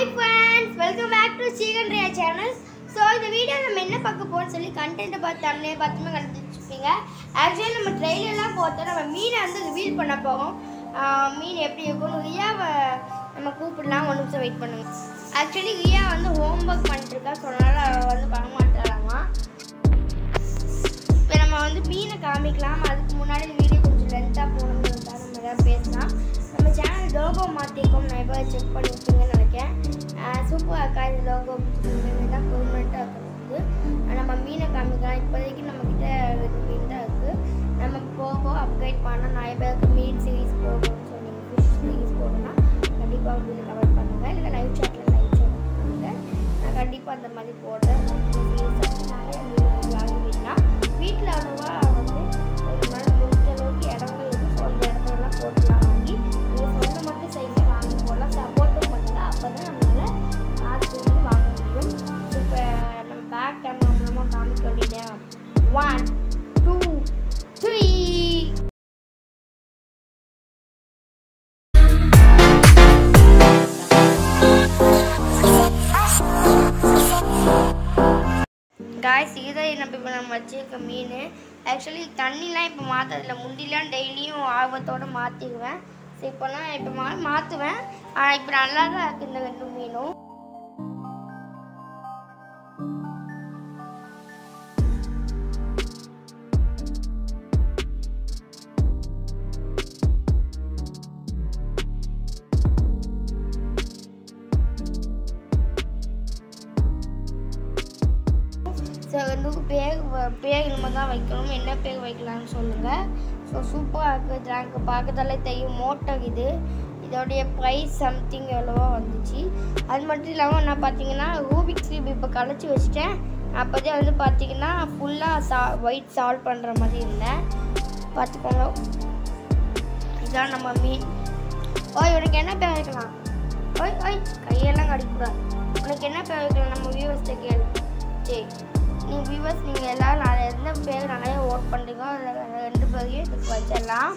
friends welcome back to Seekan Riya channel so இந்த video நம்ம என்ன பார்க்க போறோம்னு சொல்லி கண்டென்ட்டை பார்த்து தமிழே பார்த்துமே கண்டுபிடிச்சிருப்பீங்க ஆக்சுவலி நம்ம ட்ரெயிலெலாம் போட்டு நம்ம மீனை வந்து ரிவீல் பண்ண போகிறோம் ஆஹ் மீன் எப்படி இருக்கும்னு ரியாவை நம்ம கூப்பிடலாம் ஒரு நிமிஷம் வெயிட் பண்ணுங்க ஆக்சுவலி ரியா வந்து ஹோம் ஒர்க் பண்ணிட்டுருக்கா ஸோ அதனால் அவள் வந்து பண்ண மாட்டாளாமா இப்போ நம்ம வந்து மீனை காமிக்கலாம் அதுக்கு முன்னாடி இந்த வீடியோ கொஞ்சம் லென்த்தாக போகணுங்கிறதுக்காக நம்ம எதாவது பேசலாம் நம்ம சேனல் லோகோ மாற்றிருக்கோம் நான் இப்போ செக் பண்ணியிருப்பீங்கன்னு நினைக்கிறேன் சூப்பர் அக்கா இந்த லோகோ தான் பெர்மனெண்ட்டாக இருக்கிறது நம்ம மீனை காமிக்கலாம் இப்போதைக்கு நம்மக்கிட்ட ரெண்டு மீன் தான் இருக்குது நம்ம போக போக அப்கிரேட் பண்ணால் நிறைய பேருக்கு மீன் சீரீஸ் போகணும்னு சொன்னீங்க ஃபிஷ் சீரீஸ் போகணும்னா கண்டிப்பாக வீடியோ கவர் பண்ணுங்கள் இல்லை லைவ் சாட்டில் லைவ் சாட் பண்ணுங்கள் நான் கண்டிப்பாக அந்த மாதிரி போடுறேன் சீரீஸ் நிறைய மீன் வாங்கிட்டீங்கன்னா வீட்டில் அவ்வளோவா வந்து நம்மளால முடிஞ்ச அளவுக்கு இடங்கள் இருக்கு ஸோ அந்த இடத்துலலாம் போட்டுலாம் வாங்கி நீங்கள் சொல்ல மட்டும் செய்யுங்க வாங்கி போடலாம் சப்போர்ட்டும் பண்ணுங்க அப்போ தான் நம்மளால காசு வந்து வாங்க முடியும் இப்போ நம்ம பேக் கேமரா மூலமாக காமிக்க வேண்டியது ஒன் டூ த்ரீ காய்ஸ் இதுதான் நம்ம இப்போ நம்ம வச்சிருக்க மீன் ஆக்சுவலி தண்ணிலாம் இப்போ மாற்றதில்ல முந்திலாம் டெய்லியும் ஆர்வத்தோடு மாற்றிக்குவேன் ஸோ இப்போலாம் இப்போ மா மாற்றுவேன் ஆனால் இப்போ நல்லா தான் இருக்குது இந்த ரெண்டு மீனும் ஸோ ரெண்டுக்கு பேர் வ- பேர் நம்ம தான் வைக்கணும் என்ன பேர் வைக்கலாம்னு சொல்லுங்கள் ஸோ சூப்பராக இருக்குது ரேங்க் பார்க்கறதாலே தெரியும் மோட்டர் இது இதோடைய ப்ரைஸ் சம்திங் எவ்வளவோ வந்துச்சு அது மட்டும் இல்லாமல் நான் பார்த்தீங்கன்னா ரூபிக் கியூப் இப்போ கலைச்சி வச்சுட்டேன் அப்போதே வந்து பார்த்தீங்கன்னா ஃபுல்லாக சா ஒயிட் சால்வ் பண்ணுற மாதிரி இருந்தேன் பார்த்துக்கோங்க இதான் நம்ம மீன் ஓய் உனக்கு என்ன பேர் வைக்கலாம் ஓய் ஓய் கையெல்லாம் கடிக்கூடாது உனக்கு என்ன பேர் வைக்கலாம் நம்ம வியூவர்ஸ்ட்டை கேளு சரி நீங்கள் வியூவர்ஸ் நீங்கள் எல்லோரும் நிறைய எந்த பேர் நிறைய ஓட் பண்ணுறீங்களோ அதில் ரெண்டு பேரையும் இதுக்கு வச்சிடலாம்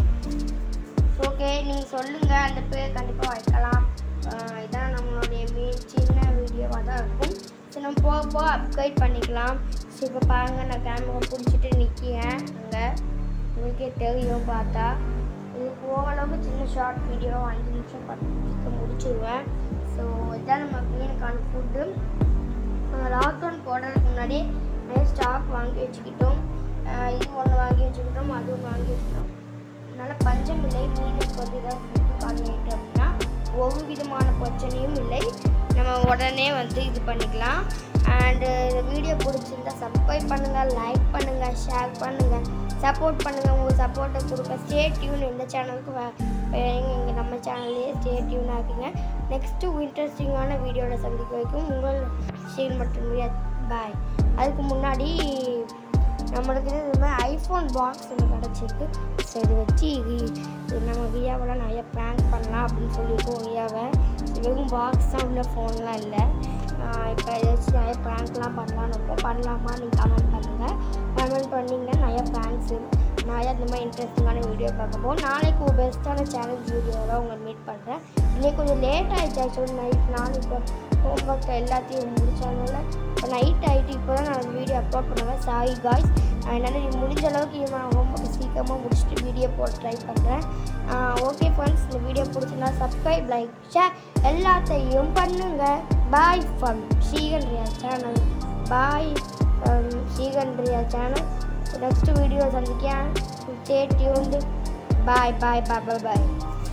ஓகே நீங்கள் சொல்லுங்கள் அந்த பேர் கண்டிப்பாக வைக்கலாம் ஆஹ் இதான் நம்மளுடைய மீன் சின்ன வீடியோவாக தான் இருக்கும் ஸோ நம்ம போக போக அப்கிரேட் பண்ணிக்கலாம் ஸோ இப்போ பாருங்கள் நான் கேமரா பிடிச்சிட்டு நிற்கிறேன் அங்கே உங்களுக்கே தெரியும் பார்த்தா இது ஓரளவுக்கு சின்ன ஷார்ட் வீடியோ அஞ்சு நிமிஷம் பத்து நிமிஷத்துக்கு முடிச்சிடுவேன் ஸோ இதான் நம்ம மீனுக்கான ஃபுட்டு லாக்டவுன் போடுறதுக்கு முன்னாடி நிறைய ஸ்டாக் வாங்கி வச்சுக்கிட்டோம் ஆஹ் இது ஒன்று வாங்கி வச்சுக்கிட்டோம் அது ஒன்று வாங்கி வச்சுக்கிட்டோம் அதனால் பஞ்சம் இல்லை மீனுக்கு வந்து ஏதாவது ஃபுட்டு காலி ஆகிட்டு அப்படின்னா ஒரு விதமான பிரச்சனையும் இல்லை நம்ம உடனே வந்து இது பண்ணிக்கலாம் அண்டு இந்த வீடியோ பிடிச்சிருந்தா சப்ஸ்கிரைப் பண்ணுங்கள் லைக் பண்ணுங்கள் ஷேர் பண்ணுங்கள் சப்போர்ட் பண்ணுங்கள் உங்கள் சப்போர்ட்டை கொடுக்க ஸ்டே டியூன் இந்த சேனலுக்கு இங்கே நம்ம சேனல்லே ஸ்டே டியூன் ஆக்குங்க நெக்ஸ்ட்டு இன்ட்ரெஸ்டிங்கான வீடியோவில் சந்திக்க வைக்கும் உங்கள் ஷீன் மற்றும் பாய் அதுக்கு முன்னாடி நம்மளுக்கு இது மாதிரி ஐஃபோன் பாக்ஸ் ஒன்று கிடச்சிருக்கு ஸோ இதை வச்சு இது- இது நம்ம ரியாவெல்லாம் நிறைய ப்ராங்க் பண்ணலாம் அப்படின்னு சொல்லியிருக்கோம் ரியாவை இது வெறும் பாக்ஸ் தான் உள்ள ஃபோன்லாம் இல்லை இப்போ இதை வச்சு நிறைய ப்ராங்க்லாம் பண்ணலாம்னு இருக்கோம் பண்ணலாமா நீங்கள் கமெண்ட் பண்ணுங்கள் கமெண்ட் பண்ணிங்கன்னா நிறைய ப்ராங்க்ஸு நிறைய இந்த மாதிரி இன்ட்ரெஸ்டிங்கான வீடியோ பார்க்க போகும் நாளைக்கு ஒரு பெஸ்ட்டான சேலஞ்ச் வீடியோவில் உங்களை மீட் பண்ணுறேன் இன்னைக்கு கொஞ்சம் லேட் ஆகிடுச்சு ஆக்சுவலி நைட் நான் இப்போ ஹோம் ஒர்க் எல்லாத்தையும் முடிச்சதுனால இப்போ நைட் ஆகிட்டு இப்போ தான் நான் வீடியோ அப்லோட் பண்ணுவேன் சாரி காய்ஸ் அதனால் நீ முடிஞ்ச அளவுக்கு நான் ஹோம் ஒர்க் சீக்கிரமாக முடிச்சுட்டு வீடியோ போட ட்ரை பண்ணுறேன் ஓகே ஃப்ரெண்ட்ஸ் இந்த வீடியோ பிடிச்சிருந்தா சப்ஸ்கிரைப் லைக் ஷேர் எல்லாத்தையும் பண்ணுங்கள் bye from Srikan Riya channel bye from Srikan Riya channel next video சந்திக்கேன் stay tuned bye bye bye bye பாய்